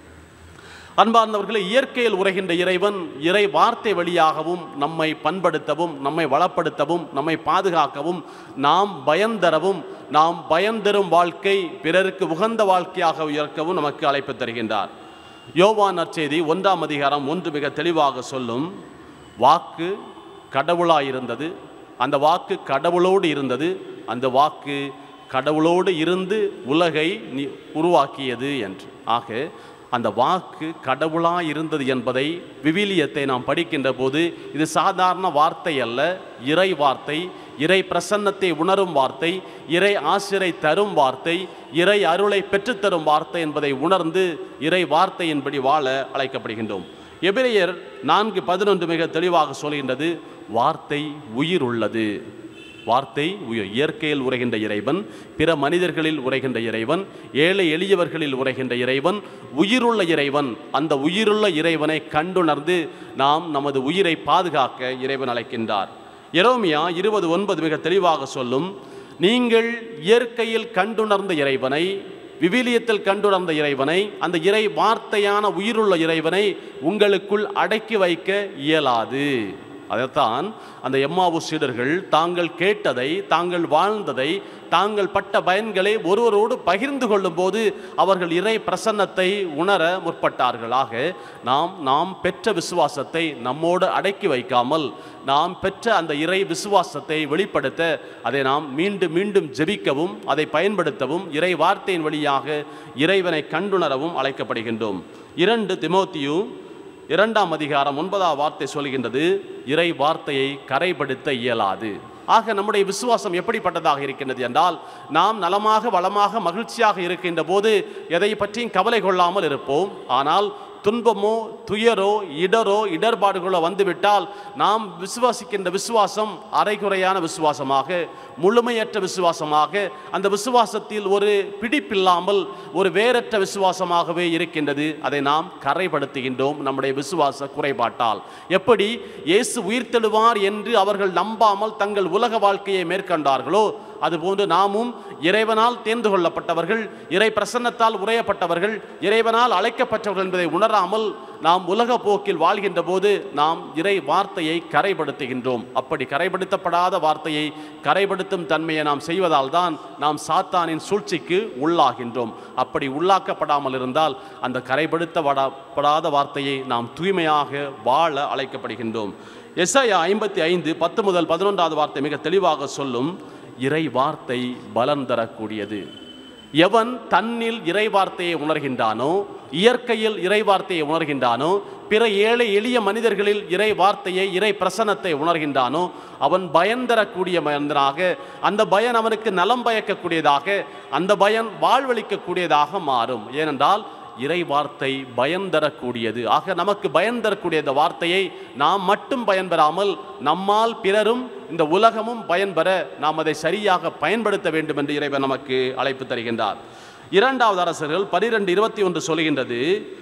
Speaker 1: அன்பார்ந்தவர்களே இயற்கையில் உரைகின்ற இறைவன் இறை வார்த்தை வழியாகவும் நம்மை பண்படுத்தவும் நம்மை வளப்படுத்தவும் நம்மை பாதுகாக்கவும் நாம் பயந்தரவும் நாம் பயந்தரும் வாழ்க்கை பிறருக்கு உகந்த வாழ்க்கையாக உயர்க்கவும் நமக்கு அழைப்பு தருகின்றார் யோவான் நற்செய்தி ஒன்றாம் அதிகாரம் ஒன்று மிக தெளிவாக சொல்லும் வாக்கு கடவுளாயிருந்தது அந்த வாக்கு கடவுளோடு இருந்தது அந்த வாக்கு கடவுளோடு இருந்து உலகை நி- உருவாக்கியது என்று ஆக அந்த வாக்கு கடவுளாக இருந்தது என்பதை விவிலியத்தை நாம் படிக்கின்ற போது இது சாதாரண வார்த்தை அல்ல இறை வார்த்தை இறை பிரசன்னத்தை உணரும் வார்த்தை இறை ஆசிரை தரும் வார்த்தை இறை அருளை பெற்றுத்தரும் வார்த்தை என்பதை உணர்ந்து இறை வார்த்தையின்படி வாழ அழைக்கப்படுகின்றோம் எபிரேயர் நான்கு பதினொன்று மிக தெளிவாக சொல்கின்றது வார்த்தை உயிர் உள்ளது வார்த்தை உயிர் இயற்கையில் உரைகின்ற இறைவன் பிற மனிதர்களில் உரைகின்ற இறைவன் ஏழை எளியவர்களில் உரைகின்ற இறைவன் உயிருள்ள இறைவன் அந்த உயிருள்ள இறைவனை கண்டுணர்ந்து நாம் நமது உயிரை பாதுகாக்க இறைவன் அழைக்கின்றார் எரோமியா இருபது ஒன்பது மிக தெளிவாக சொல்லும் நீங்கள் இயற்கையில் கண்டுணர்ந்த இறைவனை விவிலியத்தில் கண்டுணர்ந்த இறைவனை அந்த இறை வார்த்தையான உயிருள்ள இறைவனை உங்களுக்குள் அடக்கி வைக்க இயலாது அதைத்தான் அந்த எம்மாவு சீடர்கள் தாங்கள் கேட்டதை தாங்கள் வாழ்ந்ததை தாங்கள் பட்ட பயன்களை ஒருவரோடு பகிர்ந்து கொள்ளும்போது அவர்கள் இறை பிரசன்னத்தை உணர முற்பட்டார்கள் ஆக நாம் நாம் பெற்ற விசுவாசத்தை நம்மோடு அடக்கி வைக்காமல் நாம் பெற்ற அந்த இறை விசுவாசத்தை வெளிப்படுத்த அதை நாம் மீண்டும் மீண்டும் ஜெபிக்கவும் அதை பயன்படுத்தவும் இறை வார்த்தையின் வழியாக இறைவனை கண்டுணரவும் அழைக்கப்படுகின்றோம் இரண்டு திமோத்தியு இரண்டாம் அதிகாரம் ஒன்பதாம் வார்த்தை சொல்கின்றது இறை வார்த்தையை கரைப்படுத்த இயலாது ஆக நம்முடைய விசுவாசம் எப்படிப்பட்டதாக இருக்கின்றது என்றால் நாம் நலமாக வளமாக மகிழ்ச்சியாக இருக்கின்ற போது எதை பற்றியும் கவலை கொள்ளாமல் இருப்போம் ஆனால் துன்பமோ துயரோ இடரோ இடர்பாடுகளோ வந்துவிட்டால் நாம் விசுவாசிக்கின்ற விசுவாசம் அரைகுறையான விசுவாசமாக முழுமையற்ற விசுவாசமாக அந்த விசுவாசத்தில் ஒரு பிடிப்பில்லாமல் ஒரு வேறற்ற விசுவாசமாகவே இருக்கின்றது அதை நாம் கரைப்படுத்துகின்றோம் நம்முடைய விசுவாச குறைபாட்டால் எப்படி இயேசு உயிர்த்தெழுவார் என்று அவர்கள் நம்பாமல் தங்கள் உலக வாழ்க்கையை மேற்கொண்டார்களோ அதுபோன்று நாமும் இறைவனால் தேர்ந்து கொள்ளப்பட்டவர்கள் இறை பிரசன்னத்தால் உரையப்பட்டவர்கள் இறைவனால் அழைக்கப்பட்டவர்கள் என்பதை உணராமல் நாம் உலக போக்கில் வாழ்கின்ற போது நாம் இறை வார்த்தையை கரைப்படுத்துகின்றோம் அப்படி கரைப்படுத்தப்படாத வார்த்தையை கரைப்படுத்தும் தன்மையை நாம் செய்வதால் தான் நாம் சாத்தானின் சூழ்ச்சிக்கு உள்ளாகின்றோம் அப்படி உள்ளாக்கப்படாமல் இருந்தால் அந்த கரைப்படுத்தப்படாத வார்த்தையை நாம் தூய்மையாக வாழ அழைக்கப்படுகின்றோம் எஸ்ஐயா ஐம்பத்தி ஐந்து பத்து முதல் பதினொன்றாவது வார்த்தை மிக தெளிவாக சொல்லும் இறை வார்த்தை பலன் தரக்கூடியது எவன் தன்னில் இறை வார்த்தையை உணர்கின்றானோ இயற்கையில் இறை வார்த்தையை உணர்கின்றானோ பிற ஏழை எளிய மனிதர்களில் இறை வார்த்தையை இறை பிரசன்னத்தை உணர்கின்றானோ அவன் பயன் தரக்கூடிய மனிதனாக அந்த பயன் அவனுக்கு நலம் பயக்கக்கூடியதாக அந்த பயன் வாழ்வளிக்கக்கூடியதாக மாறும் ஏனென்றால் இறை வார்த்தை பயன் தரக்கூடியது ஆக நமக்கு பயன் தரக்கூடிய இந்த வார்த்தையை நாம் மட்டும் பயன்பெறாமல் நம்மால் பிறரும் இந்த உலகமும் பயன்பெற நாம் அதை சரியாக பயன்படுத்த வேண்டும் என்று இறைவன் நமக்கு அழைப்பு தருகின்றார் இரண்டாவது அரசர்கள் பனிரெண்டு இருபத்தி ஒன்று சொல்கின்றது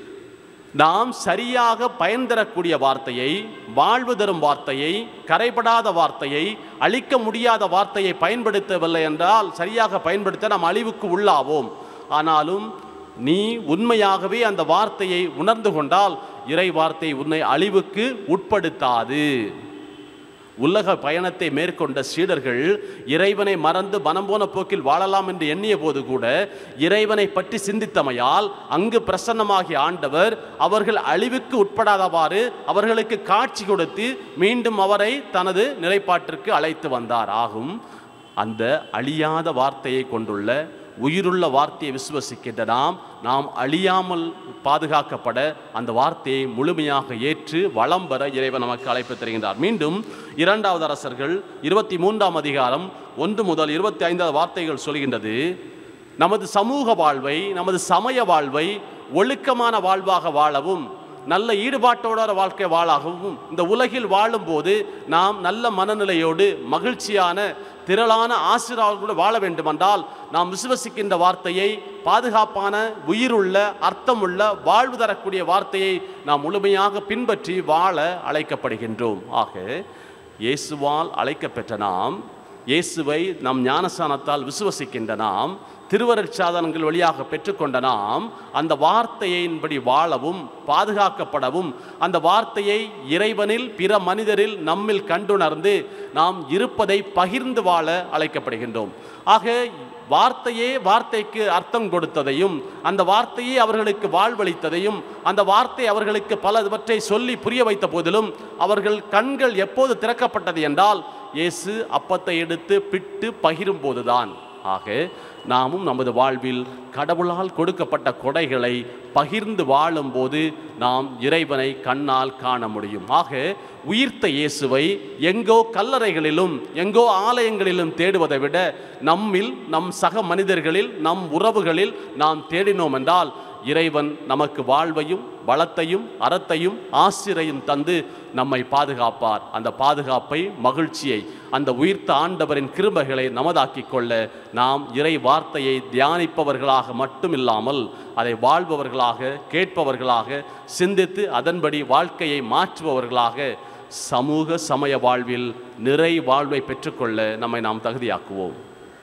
Speaker 1: நாம் சரியாக பயன் தரக்கூடிய வார்த்தையை வாழ்வு தரும் வார்த்தையை கரைபடாத வார்த்தையை அழிக்க முடியாத வார்த்தையை பயன்படுத்தவில்லை என்றால் சரியாக பயன்படுத்த நாம் அழிவுக்கு உள்ளாவோம் ஆனாலும் நீ உண்மையாகவே அந்த வார்த்தையை உணர்ந்து கொண்டால் இறை வார்த்தை உன்னை அழிவுக்கு உட்படுத்தாது உலக பயணத்தை மேற்கொண்ட சீடர்கள் இறைவனை மறந்து மனம் போன போக்கில் வாழலாம் என்று எண்ணிய போது கூட இறைவனை பற்றி சிந்தித்தமையால் அங்கு பிரசன்னமாகிய ஆண்டவர் அவர்கள் அழிவுக்கு உட்படாதவாறு அவர்களுக்கு காட்சி கொடுத்து மீண்டும் அவரை தனது நிலைப்பாட்டிற்கு அழைத்து வந்தார் ஆகும் அந்த அழியாத வார்த்தையை கொண்டுள்ள உயிருள்ள வார்த்தையை விசுவசிக்கின்ற நாம் நாம் அழியாமல் பாதுகாக்கப்பட அந்த வார்த்தையை முழுமையாக ஏற்று வளம் பெற இறைவன் நமக்கு அழைப்பு தருகின்றார் மீண்டும் இரண்டாவது அரசர்கள் இருபத்தி மூன்றாம் அதிகாரம் ஒன்று முதல் இருபத்தி ஐந்தாவது வார்த்தைகள் சொல்கின்றது நமது சமூக வாழ்வை நமது சமய வாழ்வை ஒழுக்கமான வாழ்வாக வாழவும் நல்ல ஈடுபாட்டோட வாழ்க்கை வாழாகவும் இந்த உலகில் வாழும்போது நாம் நல்ல மனநிலையோடு மகிழ்ச்சியான திரளான ஆசிரியர்களோடு வாழ வேண்டுமென்றால் நாம் விசுவசிக்கின்ற வார்த்தையை பாதுகாப்பான உயிருள்ள அர்த்தமுள்ள வாழ்வு தரக்கூடிய வார்த்தையை நாம் முழுமையாக பின்பற்றி வாழ அழைக்கப்படுகின்றோம் ஆக இயேசுவால் அழைக்கப்பெற்ற நாம் இயேசுவை நம் ஞானஸ்தானத்தால் விசுவசிக்கின்ற நாம் திருவருட்சாதனங்கள் வழியாக பெற்றுக்கொண்ட நாம் அந்த வார்த்தையின்படி வாழவும் பாதுகாக்கப்படவும் அந்த வார்த்தையை இறைவனில் பிற மனிதரில் நம்மில் கண்டுணர்ந்து நாம் இருப்பதை பகிர்ந்து வாழ அழைக்கப்படுகின்றோம் ஆக வார்த்தையே வார்த்தைக்கு அர்த்தம் கொடுத்ததையும் அந்த வார்த்தையே அவர்களுக்கு வாழ்வளித்ததையும் அந்த வார்த்தை அவர்களுக்கு பலவற்றை சொல்லி புரிய வைத்த போதிலும் அவர்கள் கண்கள் எப்போது திறக்கப்பட்டது என்றால் இயேசு அப்பத்தை எடுத்து பிட்டு பகிரும் போதுதான் ஆக நாமும் நமது வாழ்வில் கடவுளால் கொடுக்கப்பட்ட கொடைகளை பகிர்ந்து வாழும்போது நாம் இறைவனை கண்ணால் காண முடியும் ஆக உயிர்த்த இயேசுவை எங்கோ கல்லறைகளிலும் எங்கோ ஆலயங்களிலும் தேடுவதை விட நம்மில் நம் சக மனிதர்களில் நம் உறவுகளில் நாம் தேடினோம் என்றால் இறைவன் நமக்கு வாழ்வையும் வளத்தையும் அறத்தையும் ஆசிரையும் தந்து நம்மை பாதுகாப்பார் அந்த பாதுகாப்பை மகிழ்ச்சியை அந்த உயிர்த்த ஆண்டவரின் கிருபைகளை நமதாக்கிக் கொள்ள நாம் இறை வார்த்தையை தியானிப்பவர்களாக மட்டுமில்லாமல் அதை வாழ்பவர்களாக கேட்பவர்களாக சிந்தித்து அதன்படி வாழ்க்கையை மாற்றுபவர்களாக சமூக சமய வாழ்வில் நிறை வாழ்வை பெற்றுக்கொள்ள நம்மை நாம் தகுதியாக்குவோம்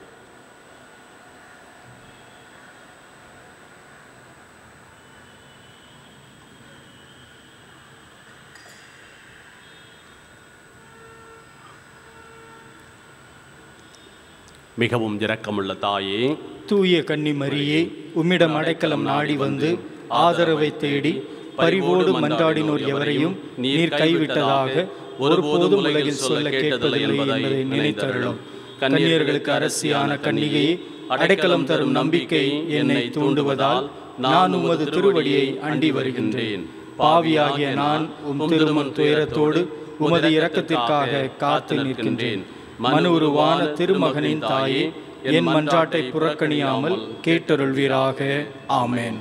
Speaker 1: மிகவும் இரக்கமுள்ள தாயே
Speaker 2: தூய கன்னி மரியே உம்மிடம் அடைக்கலம் நாடி வந்து ஆதரவை தேடி பரிவோடு மன்றாடினோர் எவரையும் நீர் கைவிட்டதாக ஒருபோதும் உலகில் சொல்ல கேட்டதில்லை என்பதை நினைத்தருளும் கன்னியர்களுக்கு அரசியான கன்னிகையே அடைக்கலம் தரும் நம்பிக்கை என்னை தூண்டுவதால் நான் உமது திருவடியை அண்டி வருகின்றேன் பாவியாகிய நான் உம் திருமண் துயரத்தோடு உமது இரக்கத்திற்காக காத்து நிற்கின்றேன் மனு உருவான திருமகனின் தாயே என் மன்றாட்டை புறக்கணியாமல் கேட்டருள்வீராக ஆமென்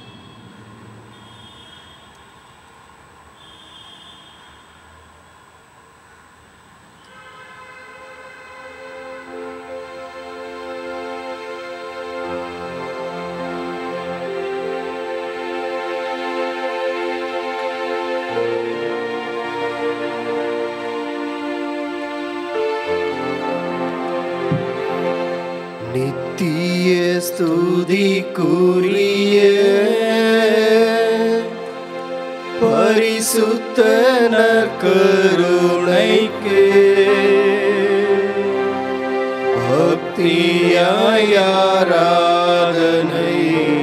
Speaker 3: நித்திய ஸ்துதிக்குரிய பரிசுத்த நற்கருணைக்கு பக்தியாராதனை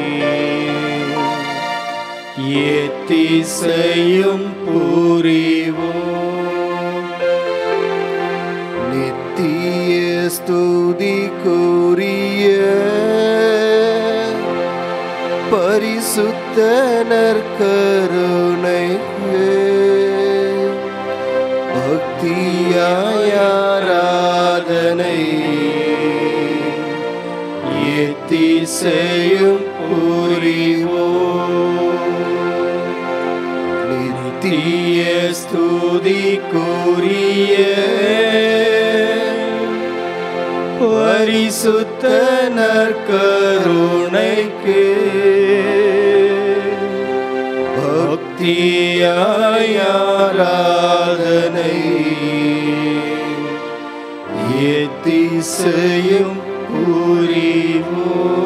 Speaker 3: ஏத்திசையும் புரிவோம் நித்திய ஸ்துதிக்குரிய பரிசுத்த நற்கருணைக்கு பக்தியாராதனை ஏத்திசையும் புரிவோம் நித்திய ஸ்துதிக்குரிய பரிசுத்த நற்கருணைக்கு பக்தியாராதனை ஏத்திசையும் புரிவோம்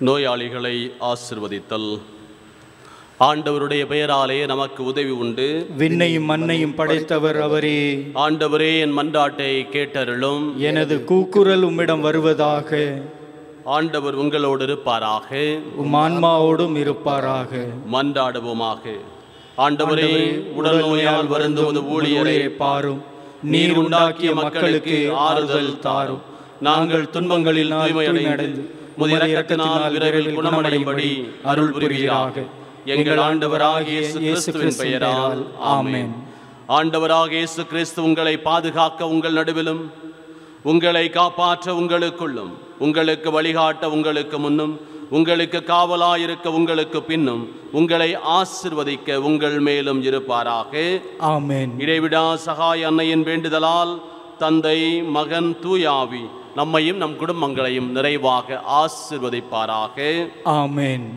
Speaker 1: நோயாளிகளை ஆசிர்வதித்தல் ஆண்டவருடைய பெயராலே நமக்கு உதவி உண்டு
Speaker 2: விண்ணையும் மண்ணையும் படைத்தவர் அவரே
Speaker 1: ஆண்டவரே என் மன்றாட்டை கேட்டருளும்
Speaker 2: எனது கூக்குரல் உம்மிடம் வருவதாக
Speaker 1: ஆண்டவர் உங்களோடு இருப்பாராக
Speaker 2: உம் ஆன்மாவோடும் இருப்பாராக
Speaker 1: மன்றாடுவோமாக ஆண்டவரே உடல் நோயால் வருந்துவது ஊழியரை
Speaker 2: பாரும் நீர் உண்டாக்கிய மக்களுக்கு ஆறுதல் தாரும் நாங்கள் துன்பங்களில் தூய்மையடைந்து முதிய இரக்கத்தினால் விரைவில் குணமடையும்படி அருள் புரிவீராக எங்கள் ஆண்டவராகிய இயேசு கிறிஸ்துவின் பெயரால் ஆமென்
Speaker 1: ஆண்டவராக இயேசு கிறிஸ்து உங்களை பாதுகாக்க உங்கள் நடுவிலும் உங்களை காப்பாற்ற உங்களுக்குள்ளும் உங்களுக்கு வழிகாட்ட உங்களுக்கு முன்னும் உங்களுக்கு காவலாயிருக்க உங்களுக்கு பின்னும் உங்களை ஆசிர்வதிக்க உங்கள் மேலும் இருப்பாராக
Speaker 2: ஆமென்
Speaker 1: இடைவிடா சகாய அன்னையின் வேண்டுதலால் தந்தை மகன் தூயாவி நம்மையும் நம் குடும்பங்களையும் நிறைவாக ஆசிர்வதிப்பாராக
Speaker 2: ஆமென்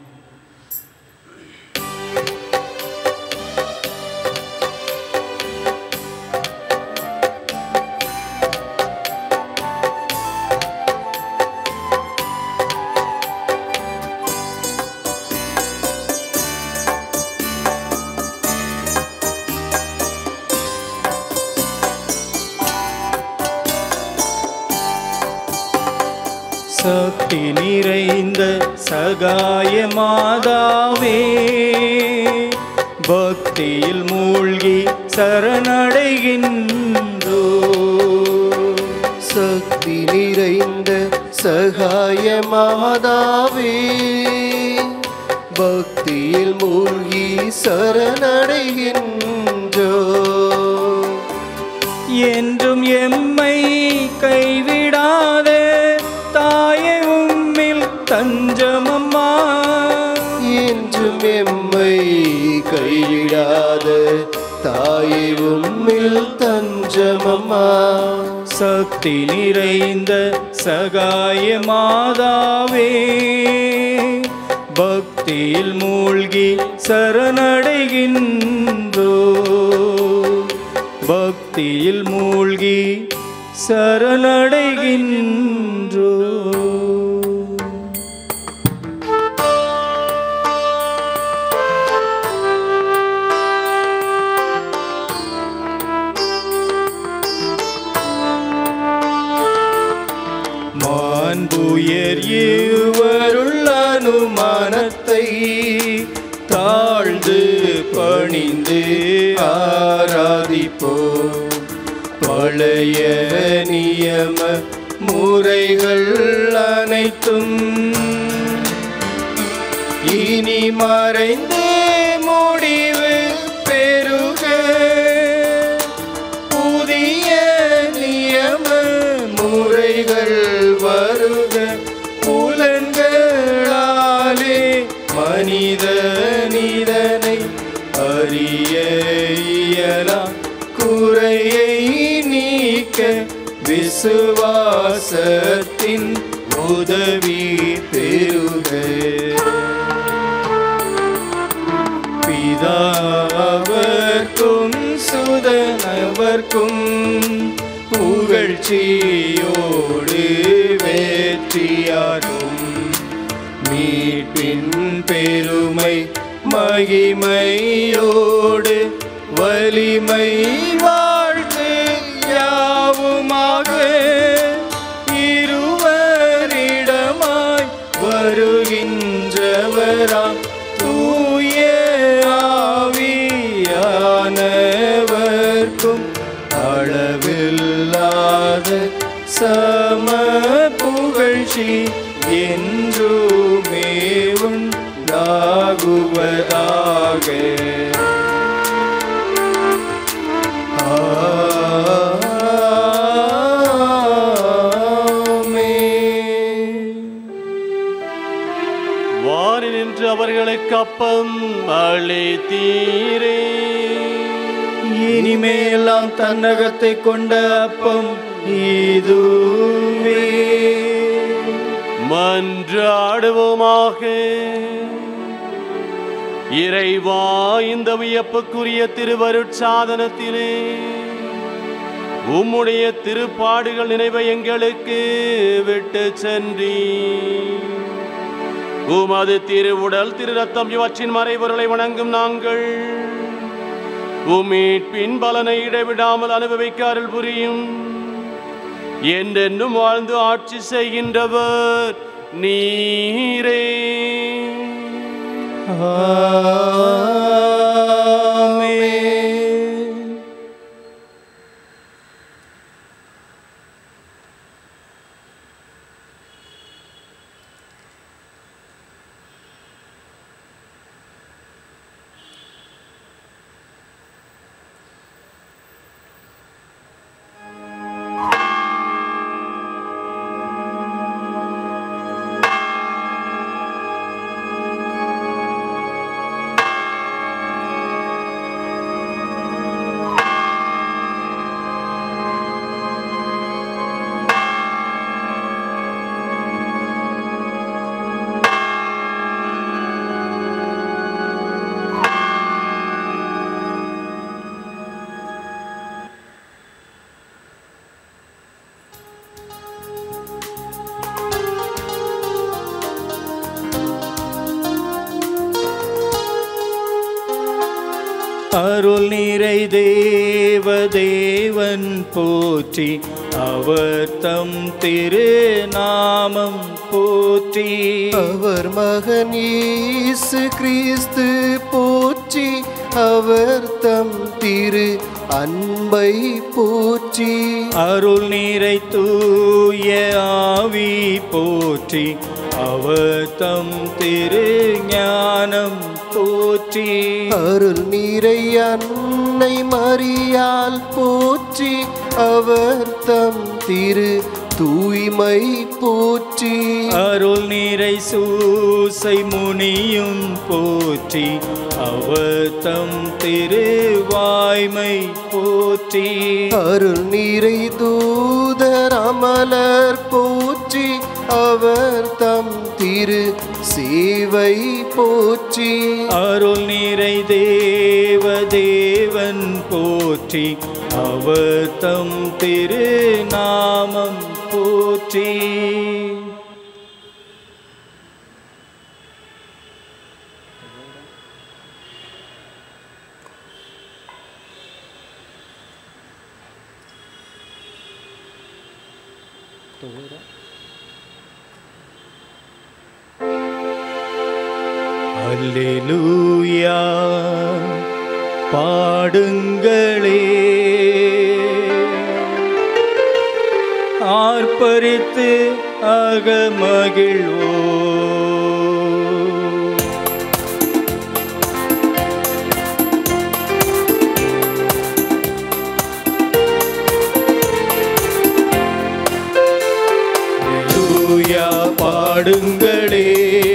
Speaker 2: சக்தி நிறைந்த சகாய மாதாவே பக்தியில் மூழ்கி சரணடைகின்றோ
Speaker 3: சக்தி நிறைந்த சகாய மாதாவே பக்தியில் மூழ்கி சரணடைகின்றோ
Speaker 2: என்றும் எம்மை கைவிடாத தாயே உம்மில் தஞ்சமம்மா
Speaker 3: என்றும் எம்மை கைவிடாத தாயே உம்மில் தஞ்சமம்மா
Speaker 2: சக்தி நிறைந்த சகாய மாதாவே பக்தியில் மூழ்கி சரணடைகின்றோ பக்தியில் மூழ்கி சரணடைகின்றோ மாண்புயர் இருவருள் அனுமானத்தை தாழ்ந்து பணிந்து ஆராதிப்போம் பழைய நியம முறைகள் அனைத்தும் இனி மறைந்தே முடிவு பெருக புதிய நியம முறைகள் வருக புலன்களாலே மனித நிதனை அறிய இயலாம் குறையை நீக்க விசுவாசத்தின் உதவி பெருக பிதாவர்க்கும் சுதனவர்க்கும் புகழ்ச்சியோடு வெற்றியாரும் மீட்பின் பெருமை மகிமையோடு வலிமை வாழ்த்து யாவுமாக இருவரிடமாய் வருகின்றவராம் தூய ஆவியானவர்க்கும் அளவில்லாத சம புகழ்ச்சி என்றுமே உண்டாகுவதாக ஆமென்.
Speaker 1: வாரி நின்று அவர்களுக்கு அப்பம் அளித்தீரே
Speaker 2: இனிமேலாம் தன்னகத்தை கொண்ட அப்பம் இதுவே
Speaker 1: மன்றாடுவோமாக இறைவா இந்த வியப்புக்குரிய திருவருட்சாதனத்திலே உம்முடைய திருப்பாடுகள் நினைவை எங்களுக்கு விட்டு சென்றி உமது திருவுடல் திரு ரத்தம் இவற்றின் மறைவர்களை வணங்கும் நாங்கள் உமீட்பின் பலனை இடைவிடாமல் அனுபவிக்க அருள் புரியும் என்றென்றும் வாழ்ந்து ஆட்சி செய்கின்றவர் நீரே
Speaker 2: ஆமென். அருள் நிறை தேவ தேவன் போற்றி அவர் தம் திரு நாமம் போற்றி
Speaker 3: அவர் மகன் இயேசு கிறிஸ்து போற்றி அவர் தம் திரு அன்பை போற்றி
Speaker 2: அருள் நிறை தூய ஆவி போற்றி அவர் தம் திரு ஞானம் போற்றி
Speaker 3: அருள் நீரை அன்னை மரியால் போற்றி அவர் தம் திரு தூய்மை போற்றி
Speaker 2: அருள் நீரை சூசை முனியும் போற்றி அவர் தம் திருவாய்மை போற்றி
Speaker 3: அருள் நீரை தூதர் அமலர் போற்றி அவர் தம் திரு சேவை போற்றி
Speaker 2: அருள் நீரை தேவ தேவன் போற்றி அவர் தம் திரு நாமம் போற்றி அல்லேலூயா பாடுங்களே ஆர்ப்பரித்து அகமகிழ்வோ அல்லேலூயா பாடுங்களே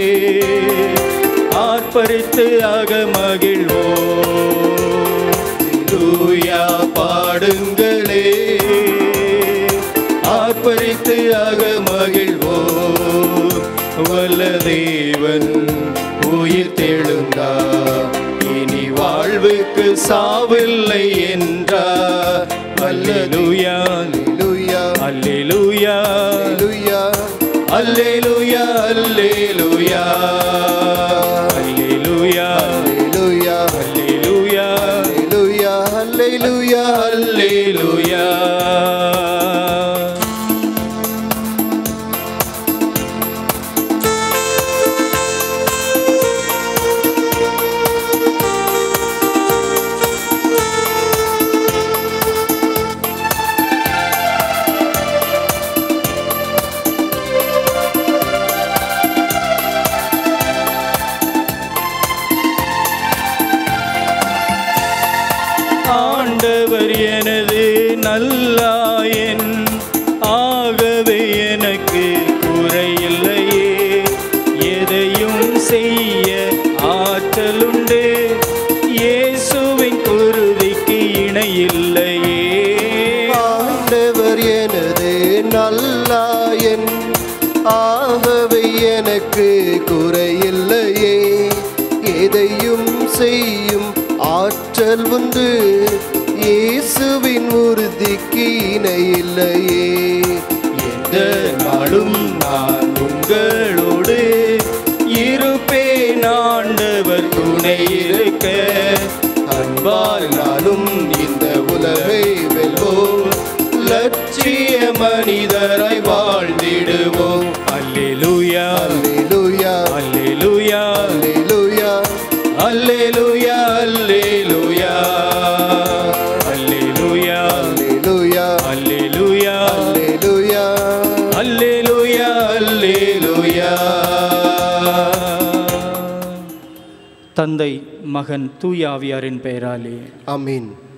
Speaker 2: ஆர்ப்பரித்து அகமகிழ்வோ லூயா பாடுங்களே ஆர்ப்பரித்து அகமகிழ்வோ வல்ல தேவன் உயிர் தெழுந்தா இனி வாழ்வுக்கு சாவில்லை என்றார் அல்லேலூயா
Speaker 3: அல்லேலூயா
Speaker 2: அல்லேலூயா
Speaker 3: அல்லேலூயா
Speaker 2: அல்லேலூயா அல்லேலூயா அல்லேலூயா
Speaker 3: அல்லேலூயா
Speaker 2: அல்லேலூயா
Speaker 3: அல்லேலூயா அல்லேலூயா
Speaker 2: அல்லேலூயா ஆண்டவர் எனது நல்லாயன் ஆகவே எனக்கு குறையில்லையே எதையும் செய்ய ஆற்றலுண்டு இயேசுவின் குருவிக்கு இணையில்லையே
Speaker 3: ஆண்டவர் எனது நல்லாயன் ஆகவே எனக்கு குறையில்லையே எதையும் செய்யும் ஆற்றல் உண்டு இயேசுவின் உறுதிக்கு இணையில்லையே
Speaker 2: எந்த நாளும் நான் உங்களோடு
Speaker 3: இருக்க அன்பால் நானும் இந்த உலகை வெல்வோம் லட்சிய மனிதராய் வாழ்ந்திடுவோம்
Speaker 2: அல்லேலூயா
Speaker 3: அல்லேலூயா
Speaker 2: அல்லேலூயா
Speaker 3: அல்லேலூயா
Speaker 2: அல்லேலூயா அல்லேலூயா அல்லேலூயா
Speaker 3: அல்லேலூயா
Speaker 2: அல்லேலூயா
Speaker 3: அல்லேலூயா
Speaker 2: அல்லேலூயா அல்லேலூயா தந்தை மகன் தூய ஆவியாரின் பெயராலே
Speaker 3: ஆமீன்